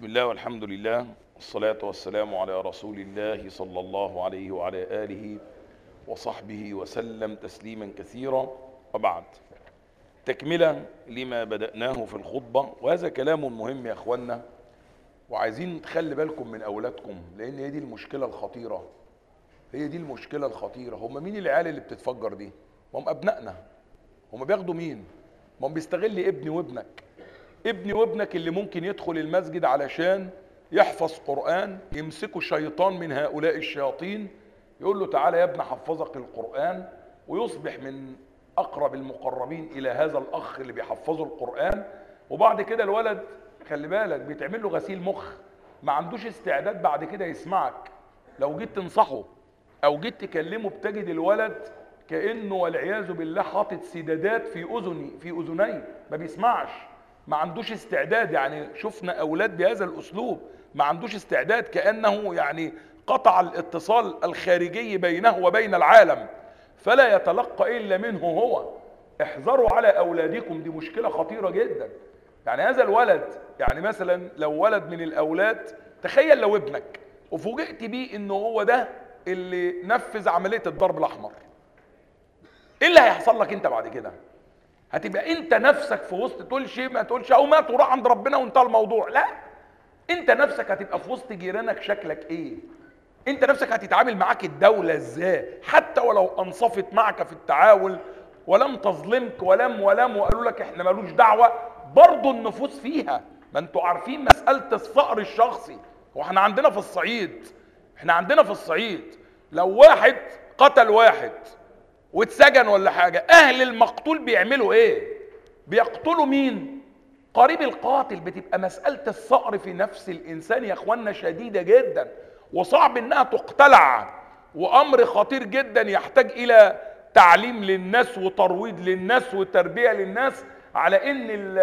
بسم الله والحمد لله والصلاة والسلام على رسول الله صلى الله عليه وعلى آله وصحبه وسلم تسليما كثيرا وبعد تكملة لما بدأناه في الخطبة وهذا كلام مهم يا اخوانا وعايزين تخلي بالكم من اولادكم لان هي دي المشكلة الخطيرة هي دي المشكلة الخطيرة هم مين العيال اللي بتتفجر دي هم ابنائنا هم بياخدوا مين ما هم بيستغل ابني وابنك ابني وابنك اللي ممكن يدخل المسجد علشان يحفظ قرآن يمسكوا شيطان من هؤلاء الشياطين يقول له تعالى يا ابن حفظك القرآن ويصبح من أقرب المقربين إلى هذا الأخ اللي بيحفظه القرآن وبعد كده الولد خلي بالك بيتعمل له غسيل مخ ما عندوش استعداد بعد كده يسمعك لو جيت تنصحه أو جيت تكلمه بتجد الولد كأنه والعياذ بالله حاطط سدادات في أذني في أذنيه ما بيسمعش ما عندوش استعداد يعني شفنا اولاد بهذا الاسلوب ما عندوش استعداد كانه يعني قطع الاتصال الخارجي بينه وبين العالم فلا يتلقى الا منه هو احذروا على اولادكم دي مشكله خطيره جدا يعني هذا الولد يعني مثلا لو ولد من الاولاد تخيل لو ابنك وفوجئت بيه انه هو ده اللي نفذ عمليه الضرب الاحمر ايه اللي هيحصل لك انت بعد كده هتبقى انت نفسك في وسط تقول شيء ما تقولش او مات وراح عند ربنا وانتهى الموضوع لا انت نفسك هتبقى في وسط جيرانك شكلك ايه انت نفسك هتتعامل معاك الدولة ازاي حتى ولو انصفت معك في التعامل ولم تظلمك ولم ولم وقالوا لك احنا مالوش دعوة برضه النفوس فيها ما انتوا عارفين مسألة الصقر الشخصي واحنا عندنا في الصعيد احنا عندنا في الصعيد لو واحد قتل واحد واتسجن ولا حاجة اهل المقتول بيعملوا ايه بيقتلوا مين قريب القاتل بتبقى مسألة الصقر في نفس الانسان يا اخوانا شديدة جدا وصعب انها تقتلع وامر خطير جدا يحتاج الى تعليم للناس وترويض للناس وتربية للناس على ان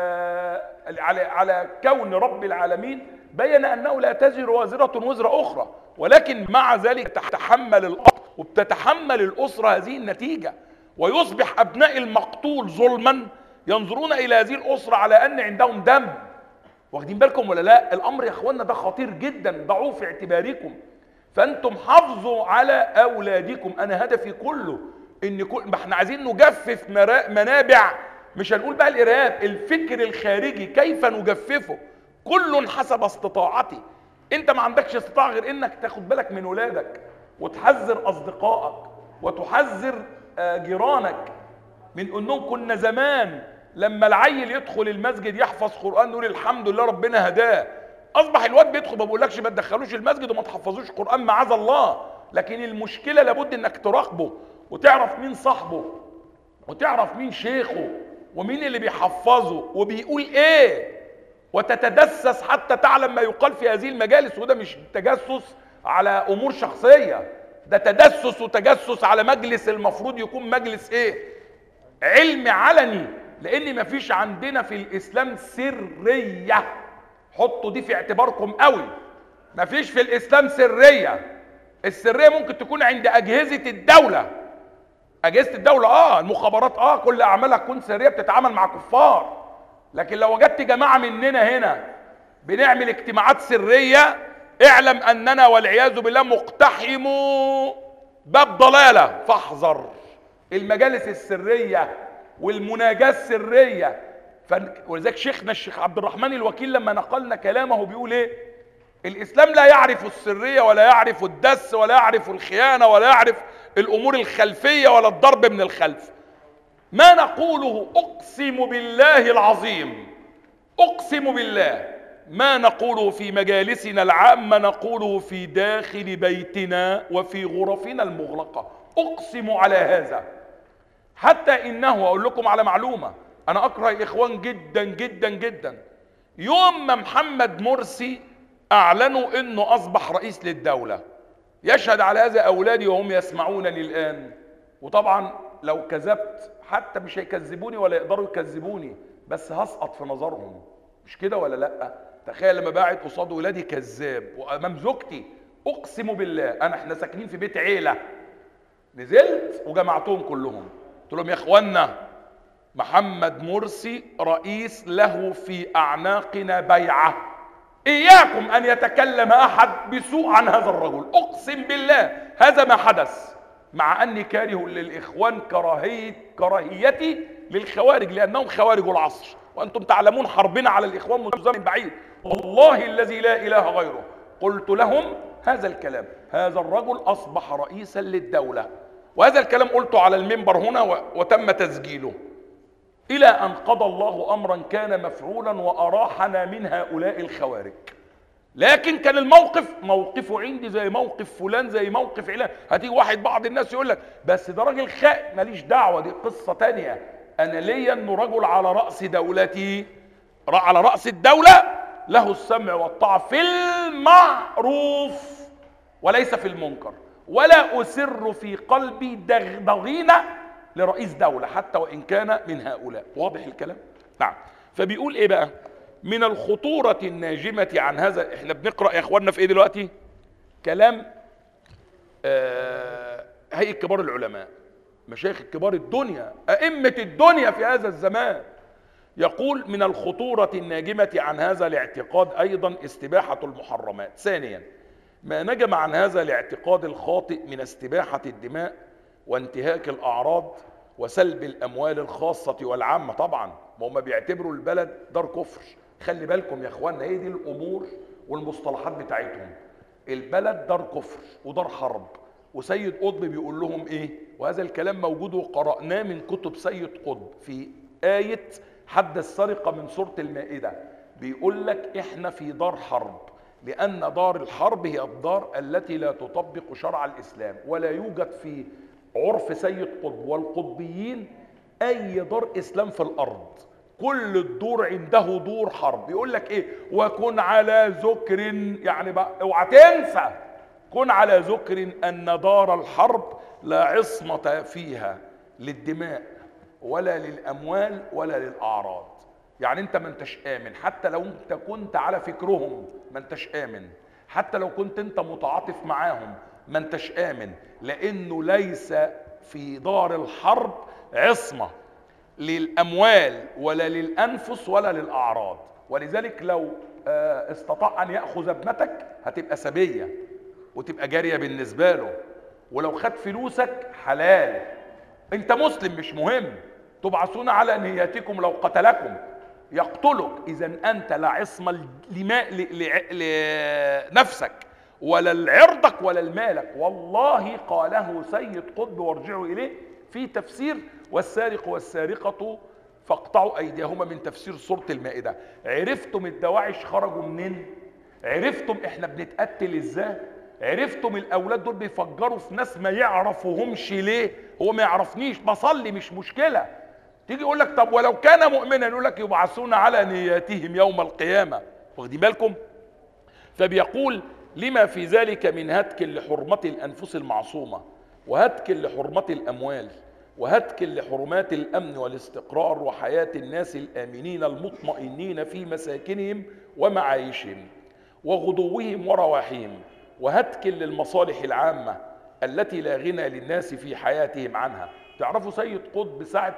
على على كون رب العالمين بين انه لا تزر وازرة وزر اخرى ولكن مع ذلك تتحمل الأرض وبتتحمل الأسرة هذه النتيجة ويصبح أبناء المقتول ظلما ينظرون إلى هذه الأسرة على أن عندهم دم واخدين بالكم ولا لا الأمر يا أخوانا ده خطير جدا ضعوه في اعتباركم فأنتم حافظوا على أولادكم أنا هدفي كله إن كل ما احنا عايزين نجفف منابع مش هنقول بقى الإرهاب الفكر الخارجي كيف نجففه كل حسب استطاعتي انت ما عندكش استطاعه غير انك تاخد بالك من ولادك وتحذر اصدقائك وتحذر جيرانك من انهم كنا زمان لما العيل يدخل المسجد يحفظ قران نقول الحمد لله ربنا هداه اصبح الواد بيدخل ما بقولكش ما تدخلوش المسجد وما تحفظوش قران معاذ الله لكن المشكله لابد انك تراقبه وتعرف مين صاحبه وتعرف مين شيخه ومين اللي بيحفظه وبيقول ايه وتتدسس حتى تعلم ما يقال في هذه المجالس وده مش تجسس على امور شخصيه ده تدسس وتجسس على مجلس المفروض يكون مجلس ايه علم علني لان مفيش عندنا في الاسلام سريه حطوا دي في اعتباركم قوي مفيش في الاسلام سريه السريه ممكن تكون عند اجهزه الدوله اجهزه الدوله اه المخابرات اه كل اعمالها تكون سريه بتتعامل مع كفار لكن لو وجدت جماعة مننا هنا بنعمل اجتماعات سرية اعلم اننا والعياذ بالله مقتحموا باب ضلالة فاحذر المجالس السرية والمناجاة السرية ولذلك شيخنا الشيخ عبد الرحمن الوكيل لما نقلنا كلامه بيقول ايه الاسلام لا يعرف السرية ولا يعرف الدس ولا يعرف الخيانة ولا يعرف الامور الخلفية ولا الضرب من الخلف ما نقوله اقسم بالله العظيم اقسم بالله ما نقوله في مجالسنا العامه نقوله في داخل بيتنا وفي غرفنا المغلقه اقسم على هذا حتى انه اقول لكم على معلومه انا اكره الاخوان جدا جدا جدا يوم ما محمد مرسي اعلنوا انه اصبح رئيس للدوله يشهد على هذا اولادي وهم يسمعونني الان وطبعا لو كذبت حتى مش هيكذبوني ولا يقدروا يكذبوني بس هسقط في نظرهم مش كده ولا لا تخيل لما باعد قصاد ولادي كذاب وامام زوجتي اقسم بالله انا احنا ساكنين في بيت عيله نزلت وجمعتهم كلهم قلت لهم يا اخوانا محمد مرسي رئيس له في اعناقنا بيعه إياكم أن يتكلم أحد بسوء عن هذا الرجل أقسم بالله هذا ما حدث مع أني كاره للإخوان كراهية كراهيتي للخوارج لأنهم خوارج العصر وأنتم تعلمون حربنا على الإخوان منذ زمن بعيد والله الذي لا إله غيره قلت لهم هذا الكلام هذا الرجل أصبح رئيسا للدولة وهذا الكلام قلته على المنبر هنا وتم تسجيله إلى أن قضى الله أمرا كان مفعولا وأراحنا من هؤلاء الخوارج لكن كان الموقف موقفه عندي زي موقف فلان زي موقف علان هتيجي واحد بعض الناس يقول لك بس ده راجل خائن ماليش دعوة دي قصة تانية أنا ليا أنه رجل على رأس دولتي على رأس الدولة له السمع والطاعة في المعروف وليس في المنكر ولا أسر في قلبي دغدغينة لرئيس دولة حتى وإن كان من هؤلاء واضح الكلام نعم فبيقول إيه بقى من الخطورة الناجمة عن هذا احنا بنقرأ يا اخواننا في ايه دلوقتي كلام آه هيئة كبار العلماء مشايخ كبار الدنيا أئمة الدنيا في هذا الزمان يقول من الخطورة الناجمة عن هذا الاعتقاد أيضا استباحة المحرمات ثانيا ما نجم عن هذا الاعتقاد الخاطئ من استباحة الدماء وانتهاك الأعراض وسلب الأموال الخاصة والعامة طبعا ما هم بيعتبروا البلد دار كفر خلي بالكم يا اخوانا هي دي الأمور والمصطلحات بتاعتهم البلد دار كفر ودار حرب وسيد قطب بيقول لهم ايه وهذا الكلام موجود وقرأناه من كتب سيد قطب في آية حد السرقة من سورة المائدة بيقول لك احنا في دار حرب لأن دار الحرب هي الدار التي لا تطبق شرع الإسلام ولا يوجد في عرف سيد قطب والقطبيين أي دار إسلام في الأرض كل الدور عنده دور حرب يقول لك ايه وكن على ذكر يعني بقى اوعى تنسى كن على ذكر ان دار الحرب لا عصمة فيها للدماء ولا للاموال ولا للاعراض يعني انت ما انتش امن حتى لو انت كنت على فكرهم ما انتش امن حتى لو كنت انت متعاطف معاهم ما انتش امن لانه ليس في دار الحرب عصمه للاموال ولا للانفس ولا للاعراض ولذلك لو استطاع ان ياخذ ابنتك هتبقى سبيه وتبقى جاريه بالنسبه له ولو خد فلوسك حلال انت مسلم مش مهم تبعثون على نياتكم لو قتلكم يقتلك اذا انت لا عصمه لماء لنفسك ولا لعرضك ولا لمالك والله قاله سيد قطب وارجعوا اليه في تفسير والسارق والسارقه فاقطعوا ايديهما من تفسير سوره المائده عرفتم الدواعش خرجوا منين عرفتم احنا بنتقتل ازاي عرفتم الاولاد دول بيفجروا في ناس ما يعرفوهمش ليه هو ما يعرفنيش بصلي مش مشكله تيجي يقول لك طب ولو كان مؤمنا يقول لك يبعثون على نياتهم يوم القيامه واخدين بالكم فبيقول لما في ذلك من هتك لحرمه الانفس المعصومه وهتك لحرمه الاموال وهتك لحرمات الامن والاستقرار وحياه الناس الامنين المطمئنين في مساكنهم ومعايشهم وغدوهم ورواحهم وهتك للمصالح العامه التي لا غنى للناس في حياتهم عنها تعرفوا سيد قطب ساعه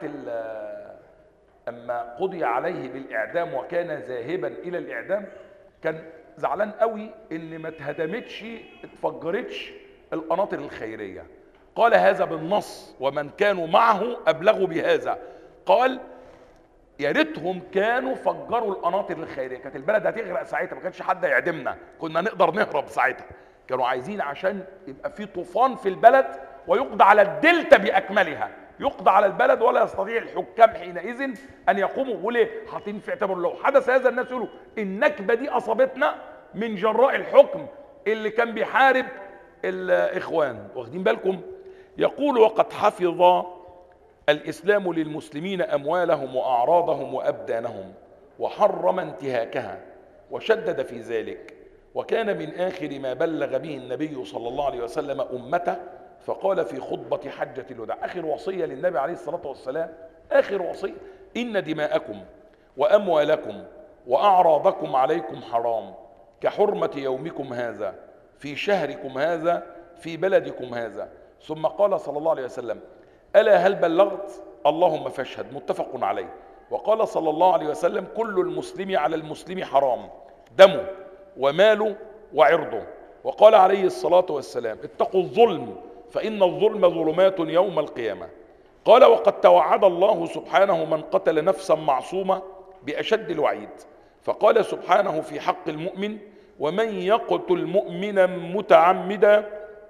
اما قضي عليه بالاعدام وكان ذاهبا الى الاعدام كان زعلان قوي ان ما اتهدمتش اتفجرتش القناطر الخيريه قال هذا بالنص ومن كانوا معه ابلغوا بهذا قال يا ريتهم كانوا فجروا القناطر الخيريه كانت البلد هتغرق ساعتها ما كانش حد يعدمنا كنا نقدر نهرب ساعتها كانوا عايزين عشان يبقى في طوفان في البلد ويقضى على الدلتا باكملها يقضى على البلد ولا يستطيع الحكام حينئذ ان يقوموا وليه حاطين في اعتبار لو حدث هذا الناس يقولوا النكبه دي اصابتنا من جراء الحكم اللي كان بيحارب الاخوان واخدين بالكم يقول وقد حفظ الاسلام للمسلمين اموالهم واعراضهم وابدانهم وحرم انتهاكها وشدد في ذلك وكان من اخر ما بلغ به النبي صلى الله عليه وسلم امته فقال في خطبه حجه الوداع اخر وصيه للنبي عليه الصلاه والسلام اخر وصيه ان دماءكم واموالكم واعراضكم عليكم حرام كحرمه يومكم هذا في شهركم هذا في بلدكم هذا ثم قال صلى الله عليه وسلم الا هل بلغت اللهم فاشهد متفق عليه وقال صلى الله عليه وسلم كل المسلم على المسلم حرام دمه وماله وعرضه وقال عليه الصلاة والسلام اتقوا الظلم فإن الظلم ظلمات يوم القيامة قال وقد توعد الله سبحانه من قتل نفسا معصومة بأشد الوعيد فقال سبحانه في حق المؤمن ومن يقتل مؤمنا متعمدا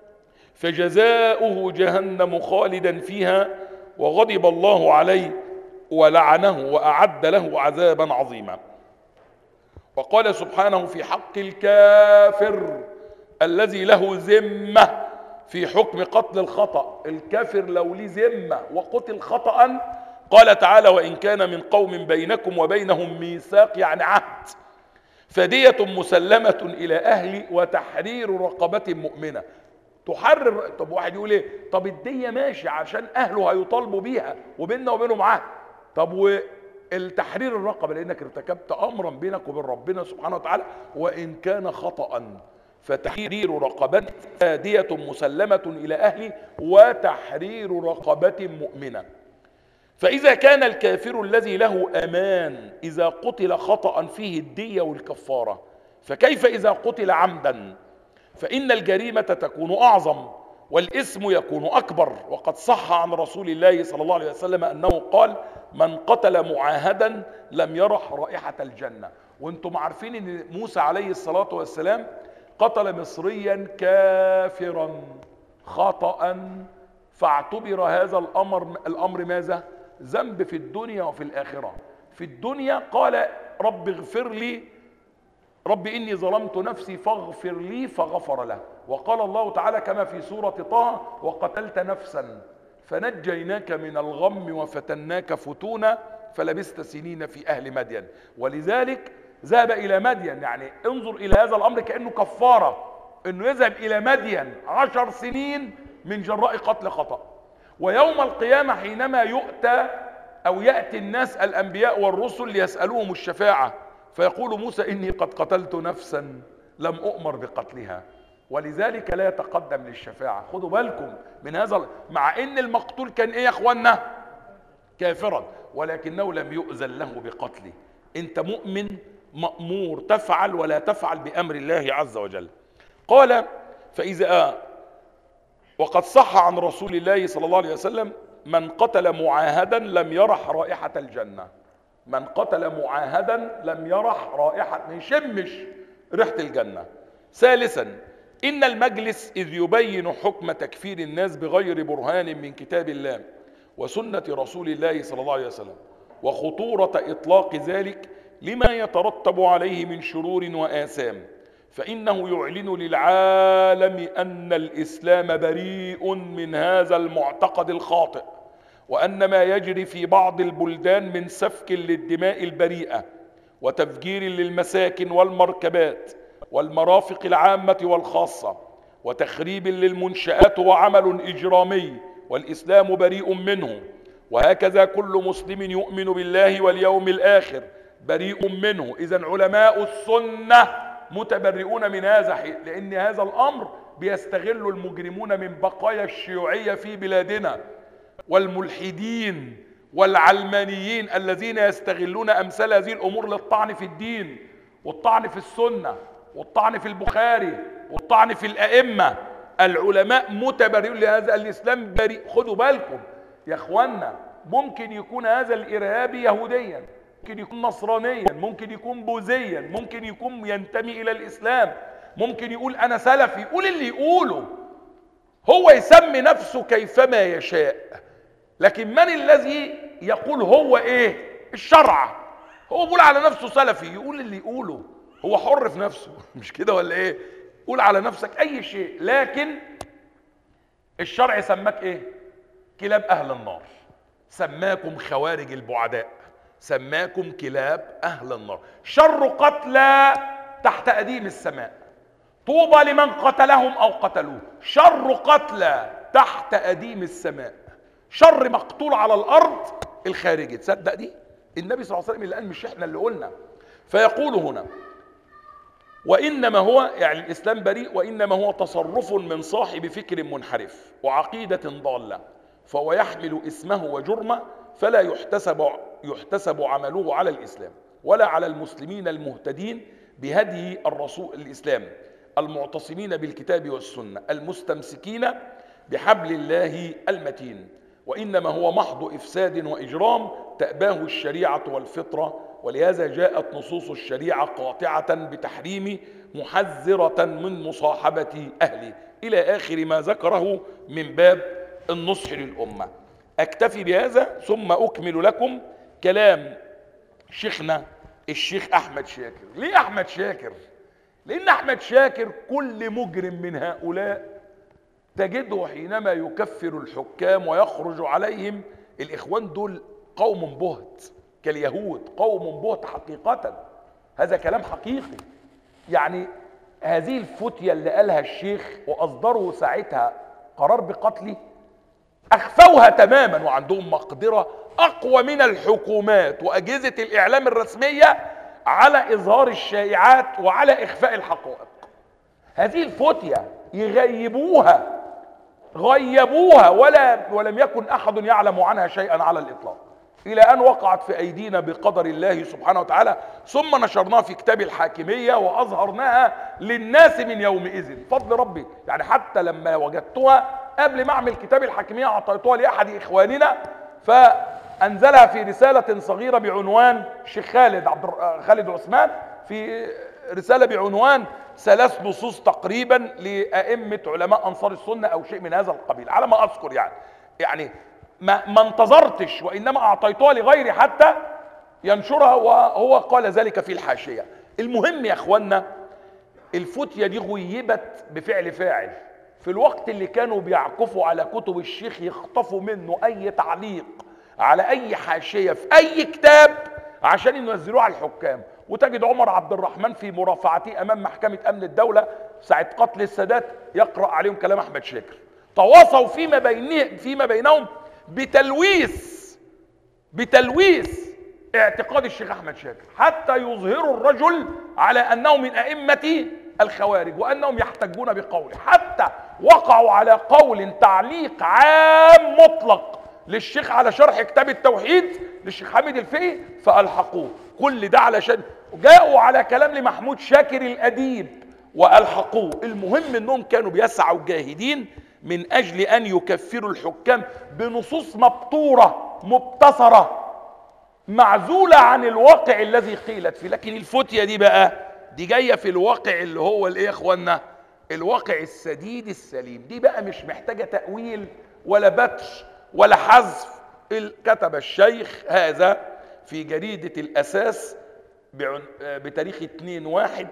فجزاؤه جهنم خالدا فيها وغضب الله عليه ولعنه وأعد له عذابا عظيما وقال سبحانه في حق الكافر الذي له ذمة في حكم قتل الخطأ الكافر لو ليه ذمة وقتل خطأ قال تعالى وإن كان من قوم بينكم وبينهم ميثاق يعني عهد فدية مسلمة إلى أهل وتحرير رقبة مؤمنة تحرر طب واحد يقول ايه طب الدية ماشي عشان أهله هيطالبوا بيها وبيننا وبينهم عهد طب والتحرير الرقبة لأنك ارتكبت أمرا بينك وبين ربنا سبحانه وتعالى وإن كان خطأ فتحرير رقبة دية مسلمة إلى أهله وتحرير رقبة مؤمنة فإذا كان الكافر الذي له أمان إذا قتل خطأ فيه الدية والكفارة فكيف إذا قتل عمدا فإن الجريمة تكون أعظم والاسم يكون أكبر وقد صح عن رسول الله صلى الله عليه وسلم أنه قال من قتل معاهدا لم يرح رائحة الجنة وانتم عارفين أن موسى عليه الصلاة والسلام قتل مصريا كافرا خطأ فاعتبر هذا الأمر الأمر ماذا؟ ذنب في الدنيا وفي الآخرة في الدنيا قال رب اغفر لي رب إني ظلمت نفسي فاغفر لي فغفر له وقال الله تعالى كما في سورة طه وقتلت نفسا فنجيناك من الغم وفتناك فتونا فلبست سنين في أهل مدين ولذلك ذهب إلى مدين يعني انظر إلى هذا الأمر كأنه كفارة أنه يذهب إلى مدين عشر سنين من جراء قتل خطأ ويوم القيامة حينما يؤتى أو يأتي الناس الأنبياء والرسل ليسألوهم الشفاعة فيقول موسى إني قد قتلت نفسا لم أؤمر بقتلها ولذلك لا يتقدم للشفاعة خدوا بالكم من هذا مع ان المقتول كان ايه يا اخوانا كافرا ولكنه لم يؤذن له بقتله انت مؤمن مأمور تفعل ولا تفعل بأمر الله عز وجل قال فإذا وقد صح عن رسول الله صلى الله عليه وسلم من قتل معاهدا لم يرح رائحة الجنة من قتل معاهدا لم يرح رائحة ما يشمش ريحة الجنة ثالثا إن المجلس إذ يبين حكم تكفير الناس بغير برهان من كتاب الله وسنة رسول الله صلى الله عليه وسلم وخطورة إطلاق ذلك لما يترتب عليه من شرور وآثام فإنه يعلن للعالم أن الإسلام بريء من هذا المعتقد الخاطئ وأن ما يجري في بعض البلدان من سفك للدماء البريئة وتفجير للمساكن والمركبات والمرافق العامة والخاصة وتخريب للمنشآت وعمل إجرامي والإسلام بريء منه وهكذا كل مسلم يؤمن بالله واليوم الآخر بريء منه إذا علماء السنة متبرئون من هذا لأن هذا الأمر بيستغل المجرمون من بقايا الشيوعية في بلادنا والملحدين والعلمانيين الذين يستغلون أمثال هذه الأمور للطعن في الدين والطعن في السنة والطعن في البخاري والطعن في الأئمة العلماء متبرئون لهذا الإسلام بريء خدوا بالكم يا اخوانا ممكن يكون هذا الإرهابي يهوديا ممكن يكون نصرانيا ممكن يكون بوذيا ممكن يكون ينتمي إلى الإسلام ممكن يقول أنا سلفي يقول اللي يقوله هو يسمي نفسه كيفما يشاء لكن من الذي يقول هو ايه الشرع هو بيقول على نفسه سلفي يقول اللي يقوله هو حر في نفسه مش كده ولا ايه قول على نفسك اي شيء لكن الشرع سماك ايه كلاب اهل النار سماكم خوارج البعداء سماكم كلاب اهل النار شر قتلى تحت اديم السماء طوبى لمن قتلهم او قتلوه شر قتلى تحت اديم السماء شر مقتول على الارض الخارجي تصدق دي النبي صلى الله عليه وسلم اللي قال مش احنا اللي قلنا فيقول هنا وإنما هو يعني الإسلام بريء وإنما هو تصرف من صاحب فكر منحرف وعقيدة ضالة فهو يحمل اسمه وجرمه فلا يحتسب يحتسب عمله على الإسلام ولا على المسلمين المهتدين بهدي الرسول الإسلام المعتصمين بالكتاب والسنة المستمسكين بحبل الله المتين وإنما هو محض إفساد وإجرام تأباه الشريعة والفطرة ولهذا جاءت نصوص الشريعة قاطعة بتحريم محذرة من مصاحبة أهله إلى آخر ما ذكره من باب النصح للأمة أكتفي بهذا ثم أكمل لكم كلام شيخنا الشيخ أحمد شاكر ليه أحمد شاكر؟ لأن أحمد شاكر كل مجرم من هؤلاء تجده حينما يكفر الحكام ويخرج عليهم الإخوان دول قوم بهت كاليهود قوم بهت حقيقة هذا كلام حقيقي يعني هذه الفتية اللي قالها الشيخ وأصدروا ساعتها قرار بقتله أخفوها تماما وعندهم مقدرة أقوى من الحكومات وأجهزة الإعلام الرسمية على إظهار الشائعات وعلى إخفاء الحقائق هذه الفتية يغيبوها غيبوها ولا ولم يكن أحد يعلم عنها شيئا على الإطلاق إلى أن وقعت في أيدينا بقدر الله سبحانه وتعالى ثم نشرناها في كتاب الحاكمية وأظهرناها للناس من يومئذ فضل ربي يعني حتى لما وجدتها قبل ما أعمل كتاب الحاكمية أعطيتها لأحد إخواننا فأنزلها في رسالة صغيرة بعنوان الشيخ خالد عبد الر- خالد عثمان في رسالة بعنوان ثلاث نصوص تقريبا لأئمة علماء أنصار السنة أو شيء من هذا القبيل على ما أذكر يعني يعني ما, ما انتظرتش وإنما أعطيتها لغيري حتى ينشرها وهو قال ذلك في الحاشية المهم يا أخوانا الفتية دي غيبت بفعل فاعل في الوقت اللي كانوا بيعكفوا على كتب الشيخ يخطفوا منه أي تعليق على أي حاشية في أي كتاب عشان ينزلوه على الحكام وتجد عمر عبد الرحمن في مرافعته أمام محكمة أمن الدولة ساعة قتل السادات يقرأ عليهم كلام أحمد شاكر تواصوا فيما بينهم فيما بينهم بتلويث بتلويث اعتقاد الشيخ احمد شاكر حتى يظهروا الرجل على انه من ائمه الخوارج وانهم يحتجون بقوله حتى وقعوا على قول تعليق عام مطلق للشيخ على شرح كتاب التوحيد للشيخ حامد الفقي فالحقوه كل ده علشان جاءوا على كلام لمحمود شاكر الاديب والحقوه المهم انهم كانوا بيسعوا جاهدين من اجل ان يكفروا الحكام بنصوص مبتوره مبتصره معزولة عن الواقع الذي قيلت فيه لكن الفتية دي بقى دي جاية في الواقع اللي هو الايه يا اخوانا الواقع السديد السليم دي بقى مش محتاجة تأويل ولا بتش ولا حذف ال- كتب الشيخ هذا في جريدة الأساس بعن- آه، بتاريخ 2 1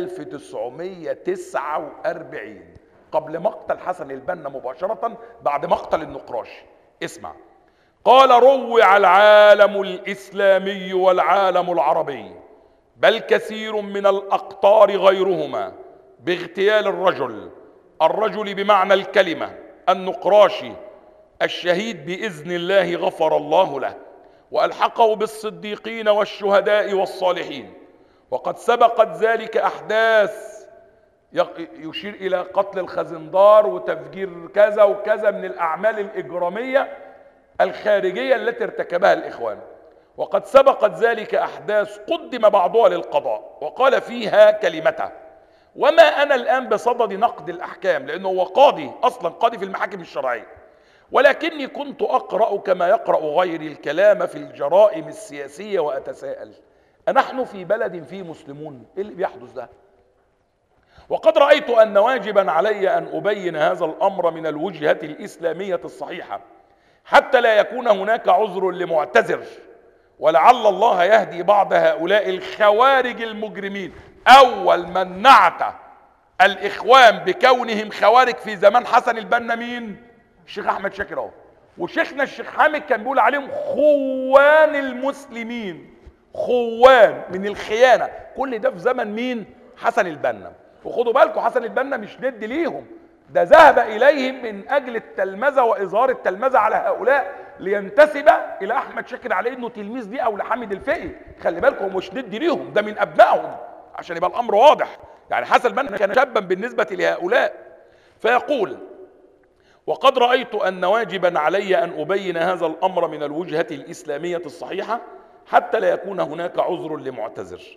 1949 قبل مقتل حسن البنا مباشرة بعد مقتل النقراشي اسمع قال روع العالم الاسلامي والعالم العربي بل كثير من الاقطار غيرهما باغتيال الرجل الرجل بمعنى الكلمه النقراشي الشهيد باذن الله غفر الله له والحقه بالصديقين والشهداء والصالحين وقد سبقت ذلك احداث يق- يشير الى قتل الخزندار وتفجير كذا وكذا من الاعمال الاجراميه الخارجيه التي ارتكبها الاخوان وقد سبقت ذلك احداث قدم بعضها للقضاء وقال فيها كلمته وما انا الان بصدد نقد الاحكام لانه هو قاضي اصلا قاضي في المحاكم الشرعيه ولكني كنت اقرا كما يقرا غيري الكلام في الجرائم السياسيه واتساءل انحن في بلد فيه مسلمون ايه اللي بيحدث ده وقد رأيت أن واجبا علي أن أبين هذا الأمر من الوجهة الإسلامية الصحيحة حتى لا يكون هناك عذر لمعتذر ولعل الله يهدي بعض هؤلاء الخوارج المجرمين أول من نعت الإخوان بكونهم خوارج في زمان حسن البنا مين؟ الشيخ أحمد شاكر أهو وشيخنا الشيخ حامد كان بيقول عليهم خوان المسلمين خوان من الخيانة كل ده في زمن مين؟ حسن البنا وخدوا بالكم حسن البنا مش ند ليهم ده ذهب إليهم من أجل التلمذة وإظهار التلمذة على هؤلاء لينتسب إلى أحمد شاكر على إنه تلميذ ليه أو لحامد الفقي خلي بالكم هو مش ند ليهم ده من أبنائهم عشان يبقى الأمر واضح يعني حسن البنا كان شابا بالنسبة لهؤلاء فيقول وقد رأيت أن واجبا علي أن أبين هذا الأمر من الوجهة الإسلامية الصحيحة حتى لا يكون هناك عذر لمعتذر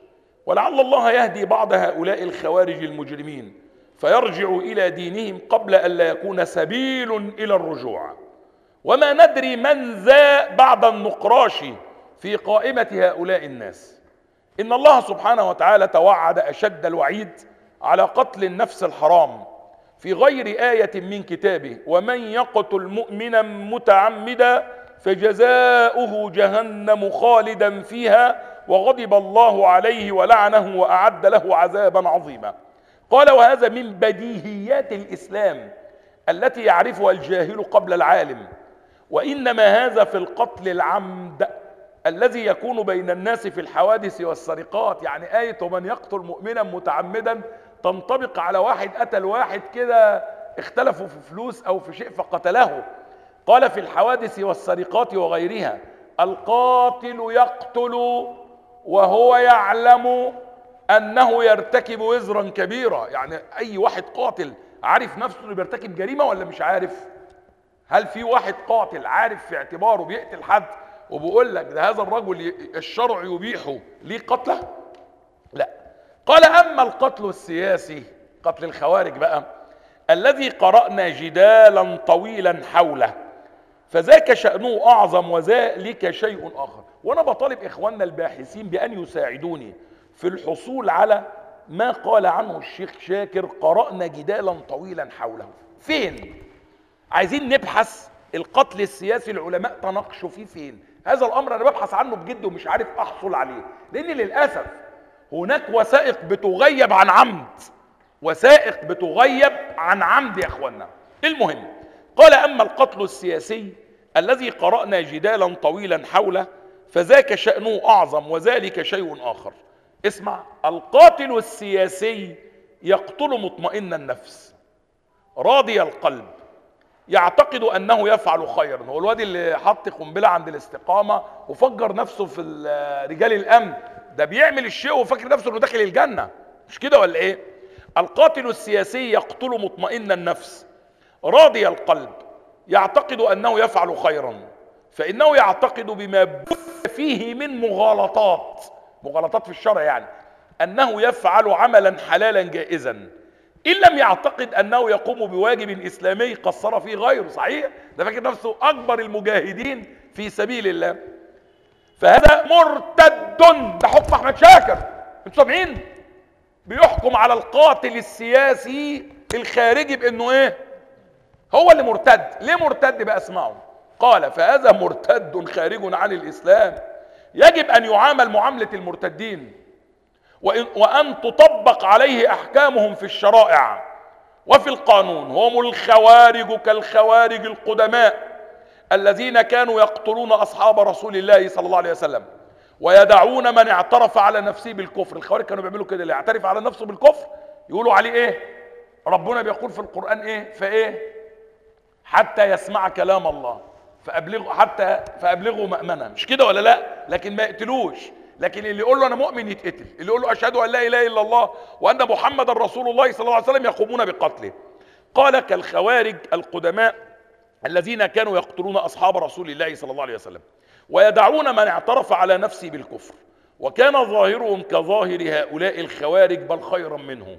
ولعل الله يهدي بعض هؤلاء الخوارج المجرمين فيرجع الى دينهم قبل ان لا يكون سبيل الى الرجوع وما ندري من ذا بعد النقراش في قائمه هؤلاء الناس ان الله سبحانه وتعالى توعد اشد الوعيد على قتل النفس الحرام في غير ايه من كتابه ومن يقتل مؤمنا متعمدا فجزاؤه جهنم خالدا فيها وغضب الله عليه ولعنه واعد له عذابا عظيما قال وهذا من بديهيات الاسلام التي يعرفها الجاهل قبل العالم وانما هذا في القتل العمد الذي يكون بين الناس في الحوادث والسرقات يعني آية ومن يقتل مؤمنا متعمدا تنطبق على واحد قتل واحد كده اختلفوا في فلوس أو في شيء فقتله قال في الحوادث والسرقات وغيرها القاتل يقتل وهو يعلم أنه يرتكب وزرا كبيرا يعني أي واحد قاتل عارف نفسه انه بيرتكب جريمة ولا مش عارف هل في واحد قاتل عارف في اعتباره بيقتل حد وبيقول لك ده هذا الرجل الشرع يبيحه ليه قتله لا قال اما القتل السياسي قتل الخوارج بقى الذي قرانا جدالا طويلا حوله فذاك شانه اعظم وذلك شيء اخر وانا بطالب اخواننا الباحثين بان يساعدوني في الحصول على ما قال عنه الشيخ شاكر قرانا جدالا طويلا حوله فين عايزين نبحث القتل السياسي العلماء تناقشوا فيه فين هذا الامر انا ببحث عنه بجد ومش عارف احصل عليه لان للاسف هناك وثائق بتغيب عن عمد وثائق بتغيب عن عمد يا اخوانا المهم قال اما القتل السياسي الذي قرانا جدالا طويلا حوله فذاك شانه اعظم وذلك شيء اخر اسمع القاتل السياسي يقتل مطمئن النفس راضي القلب يعتقد انه يفعل خيرا هو الواد اللي حط قنبله عند الاستقامه وفجر نفسه في رجال الامن ده بيعمل الشيء وفاكر نفسه انه داخل الجنه مش كده ولا ايه القاتل السياسي يقتل مطمئن النفس راضي القلب يعتقد انه يفعل خيرا فانه يعتقد بما بث فيه من مغالطات مغالطات في الشرع يعني انه يفعل عملا حلالا جائزا ان لم يعتقد انه يقوم بواجب اسلامي قصر فيه غيره صحيح ده فاكر نفسه اكبر المجاهدين في سبيل الله فهذا مرتد ده حكم احمد شاكر انتوا سامعين بيحكم على القاتل السياسي الخارجي بانه ايه هو اللي مرتد ليه مرتد بقى اسمعوا قال فهذا مرتد خارج عن الاسلام يجب ان يعامل معامله المرتدين وإن, وأن تطبق عليه أحكامهم في الشرائع وفي القانون هم الخوارج كالخوارج القدماء الذين كانوا يقتلون أصحاب رسول الله صلى الله عليه وسلم ويدعون من اعترف على نفسه بالكفر الخوارج كانوا بيعملوا كده اللي يعترف على نفسه بالكفر يقولوا عليه ايه ربنا بيقول في القرآن ايه فايه حتى يسمع كلام الله فأبلغوا حتى فأبلغوا مأمنة مش كده ولا لا لكن ما يقتلوش لكن اللي يقول له انا مؤمن يتقتل اللي يقول له اشهد ان لا اله الا الله وان محمد رسول الله صلى الله عليه وسلم يقومون بقتله قال كالخوارج القدماء الذين كانوا يقتلون اصحاب رسول الله صلى الله عليه وسلم ويدعون من اعترف على نفسه بالكفر وكان ظاهرهم كظاهر هؤلاء الخوارج بل خيرا منه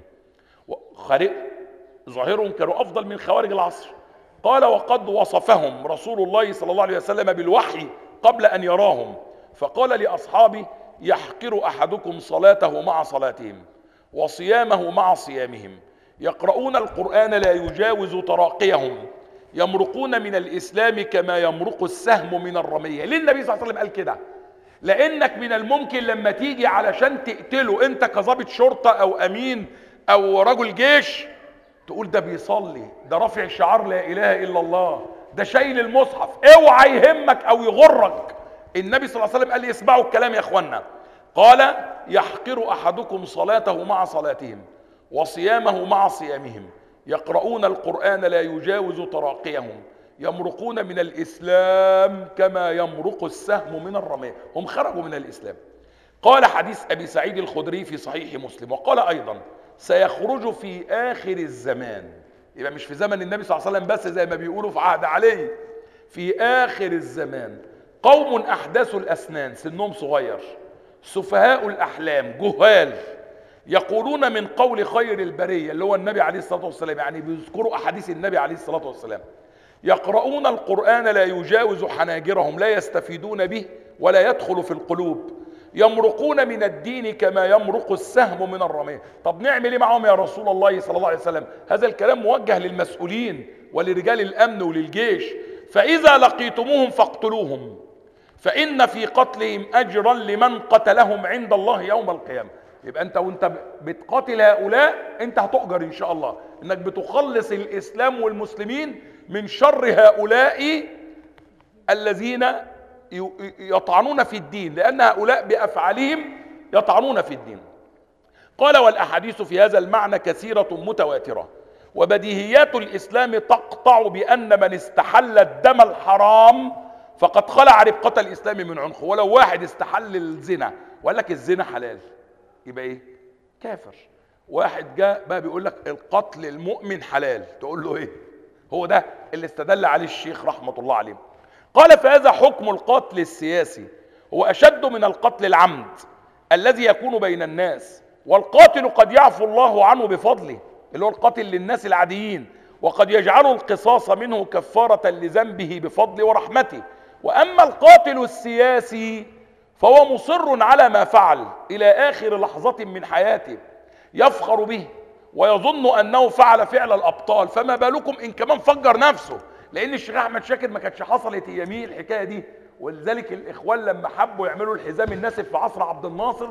ظاهرهم كانوا افضل من خوارج العصر قال وقد وصفهم رسول الله صلى الله عليه وسلم بالوحي قبل ان يراهم فقال لاصحابه يحقر احدكم صلاته مع صلاتهم وصيامه مع صيامهم يقرؤون القران لا يجاوز تراقيهم يمرقون من الاسلام كما يمرق السهم من الرميه ليه النبي صلى الله عليه وسلم قال كده لانك من الممكن لما تيجي علشان تقتله انت كظابط شرطه او امين او رجل جيش تقول ده بيصلي ده رافع شعار لا اله الا الله ده شايل المصحف اوعى يهمك او يغرك النبي صلى الله عليه وسلم قال لي اسمعوا الكلام يا اخوانا قال يحقر احدكم صلاته مع صلاتهم وصيامه مع صيامهم يقرؤون القران لا يجاوز تراقيهم يمرقون من الاسلام كما يمرق السهم من الرميه هم خرجوا من الاسلام قال حديث ابي سعيد الخدري في صحيح مسلم وقال ايضا سيخرج في اخر الزمان يبقى مش في زمن النبي صلى الله عليه وسلم بس زي ما بيقولوا في عهد علي في اخر الزمان قوم احداثوا الاسنان سنهم صغير سفهاء الأحلام جهال يقولون من قول خير البرية اللي هو النبي عليه الصلاة والسلام يعني بيذكروا أحاديث النبي عليه الصلاة والسلام يقرؤون القرآن لا يجاوز حناجرهم لا يستفيدون به ولا يدخل في القلوب يمرقون من الدين كما يمرق السهم من الرمية طب نعمل ايه معهم يا رسول الله صلى الله عليه وسلم هذا الكلام موجه للمسؤولين ولرجال الأمن وللجيش فإذا لقيتموهم فاقتلوهم فإن في قتلهم أجرا لمن قتلهم عند الله يوم القيامة يبقى أنت وأنت بتقاتل هؤلاء أنت هتؤجر إن شاء الله إنك بتخلص الإسلام والمسلمين من شر هؤلاء الذين يطعنون في الدين لأن هؤلاء بأفعالهم يطعنون في الدين قال والأحاديث في هذا المعنى كثيرة متواترة وبديهيات الإسلام تقطع بأن من استحل الدم الحرام فقد خلع ربقة الإسلام من عنقه ولو واحد استحل الزنا وقال لك الزنا حلال يبقى إيه كافر واحد جاء بقى بيقول لك القتل المؤمن حلال تقول له إيه هو ده اللي استدل عليه الشيخ رحمة الله عليه قال فهذا حكم القتل السياسي هو أشد من القتل العمد الذي يكون بين الناس والقاتل قد يعفو الله عنه بفضله اللي هو القاتل للناس العاديين وقد يجعل القصاص منه كفارة لذنبه بفضله ورحمته وأما القاتل السياسي فهو مصر على ما فعل إلى آخر لحظة من حياته يفخر به ويظن أنه فعل فعل الأبطال فما بالكم إن كمان فجر نفسه لأن الشيخ أحمد شاكر ما كانتش حصلت يمين الحكاية دي ولذلك الإخوان لما حبوا يعملوا الحزام الناسف في عصر عبد الناصر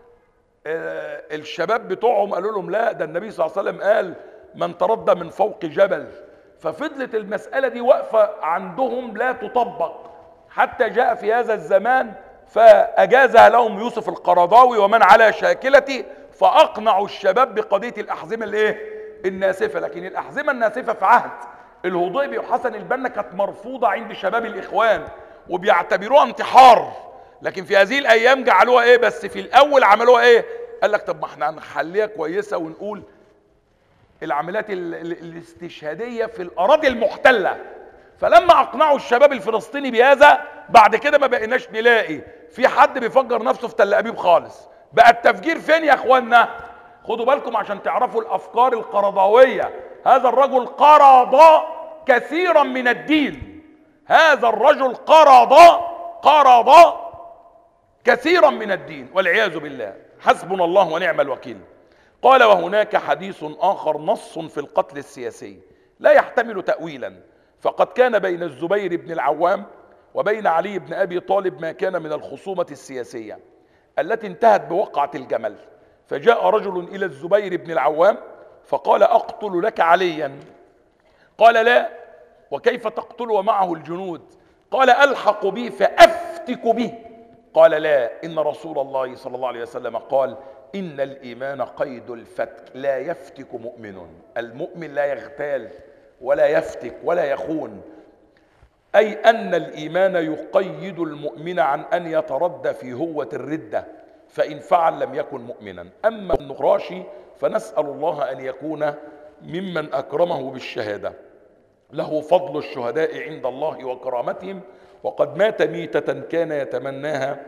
آه الشباب بتوعهم قالوا لهم لا ده النبي صلى الله عليه وسلم قال من تردى من فوق جبل ففضلت المسألة دي واقفة عندهم لا تطبق حتى جاء في هذا الزمان فأجازها لهم يوسف القرضاوي ومن على شاكلته فأقنعوا الشباب بقضية الأحزمة الايه الناسفة لكن الأحزمة الناسفة في عهد الهضيبي وحسن البنا كانت مرفوضة عند شباب الإخوان وبيعتبروها انتحار لكن في هذه الأيام جعلوها إيه بس في الأول عملوها إيه قال لك طب ما احنا هنخليها كويسة ونقول العمليات الاستشهادية في الأراضي المحتلة فلما أقنعوا الشباب الفلسطيني بهذا بعد كده ما بقيناش نلاقي في حد بيفجر نفسه في تل أبيب خالص بقى التفجير فين يا اخوانا خدوا بالكم عشان تعرفوا الافكار القرضاويه هذا الرجل قرض كثيرا من الدين هذا الرجل قرض قرض كثيرا من الدين والعياذ بالله حسبنا الله ونعم الوكيل قال وهناك حديث اخر نص في القتل السياسي لا يحتمل تاويلا فقد كان بين الزبير بن العوام وبين علي بن ابي طالب ما كان من الخصومه السياسيه التي انتهت بوقعة الجمل فجاء رجل إلى الزبير بن العوام فقال أقتل لك عليا قال لا وكيف تقتل ومعه الجنود قال ألحق به فأفتك به قال لا إن رسول الله صلى الله عليه وسلم قال إن الإيمان قيد الفتك لا يفتك مؤمن المؤمن لا يغتال ولا يفتك ولا يخون أي أن الإيمان يقيد المؤمن عن أن يتردى في هوة الردة فإن فعل لم يكن مؤمنا أما النقراشي فنسأل الله أن يكون ممن أكرمه بالشهادة له فضل الشهداء عند الله وكرامتهم وقد مات ميتة كان يتمناها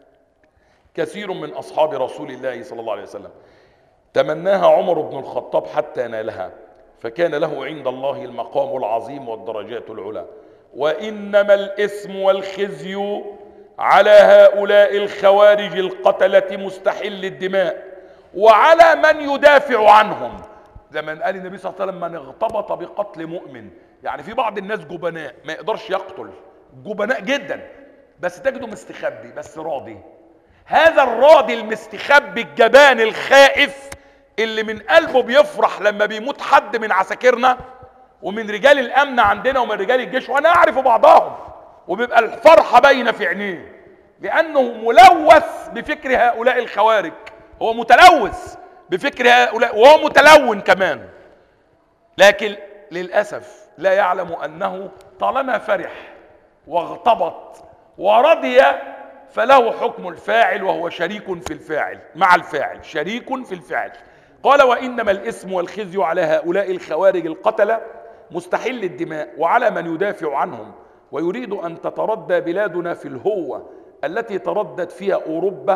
كثير من أصحاب رسول الله صلى الله عليه وسلم تمناها عمر بن الخطاب حتى نالها فكان له عند الله المقام العظيم والدرجات العلى وإنما الإثم والخزي على هؤلاء الخوارج القتلة مستحل الدماء وعلى من يدافع عنهم زي ما قال النبي صلى الله عليه وسلم من اغتبط بقتل مؤمن يعني في بعض الناس جبناء ما يقدرش يقتل جبناء جدا بس تجده مستخبي بس راضي هذا الراضي المستخبي الجبان الخائف اللي من قلبه بيفرح لما بيموت حد من عساكرنا ومن رجال الامن عندنا ومن رجال الجيش وانا اعرف بعضهم وبيبقى الفرحه باينه في عينيه لانه ملوث بفكر هؤلاء الخوارج هو متلوث بفكر هؤلاء وهو متلون كمان لكن للاسف لا يعلم انه طالما فرح واغتبط ورضي فله حكم الفاعل وهو شريك في الفاعل مع الفاعل شريك في الفاعل قال وانما الاثم والخزي على هؤلاء الخوارج القتله مستحل الدماء وعلى من يدافع عنهم ويريد ان تتردى بلادنا في الهوه التي تردت فيها اوروبا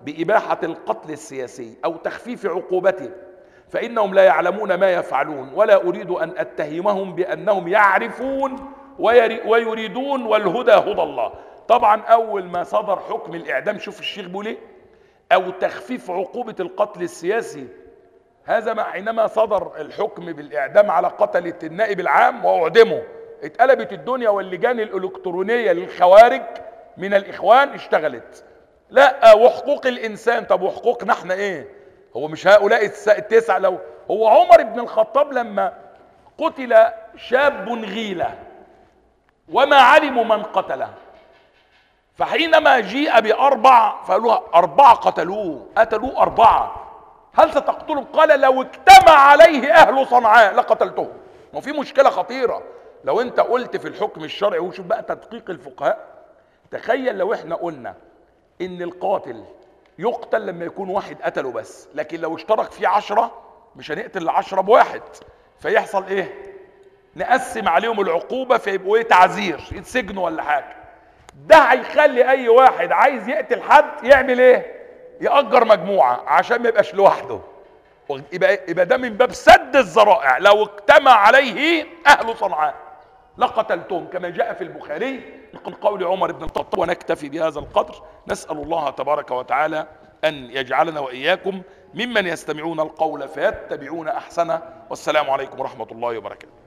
بإباحة القتل السياسي أو تخفيف عقوبته فإنهم لا يعلمون ما يفعلون ولا أريد أن أتهمهم بأنهم يعرفون ويري- ويريدون والهدى هدى الله طبعا أول ما صدر حكم الإعدام شوف الشيخ بيقول إيه أو تخفيف عقوبة القتل السياسي هذا ما حينما صدر الحكم بالإعدام على قتلة النائب العام وأعدمه اتقلبت الدنيا واللجان الإلكترونية للخوارج من الإخوان اشتغلت لا وحقوق الإنسان طب وحقوقنا احنا ايه هو مش هؤلاء الس- التسعة لو هو عمر بن الخطاب لما قتل شاب غيلة وما علموا من قتله فحينما جيء بأربع فقالوا أربعة قتلوه قتلوه أربعة هل ستقتلهم قال لو اجتمع عليه أهل صنعاء لقتلتهم ما في مشكلة خطيرة لو انت قلت في الحكم الشرعي وشوف بقى تدقيق الفقهاء تخيل لو احنا قلنا ان القاتل يقتل لما يكون واحد قتله بس لكن لو اشترك فيه عشرة مش هنقتل العشرة بواحد فيحصل ايه نقسم عليهم العقوبة فيبقوا ايه تعزير يتسجنوا ولا حاجة ده هيخلي اي واحد عايز يقتل حد يعمل ايه يأجر مجموعة عشان ما يبقاش لوحده يبقى يبقى ده من باب سد الذرائع لو اجتمع عليه اهل صنعاء لقتلتهم كما جاء في البخاري من قول عمر بن الخطاب ونكتفي بهذا القدر نسأل الله تبارك وتعالى أن يجعلنا وإياكم ممن يستمعون القول فيتبعون أحسنه والسلام عليكم ورحمة الله وبركاته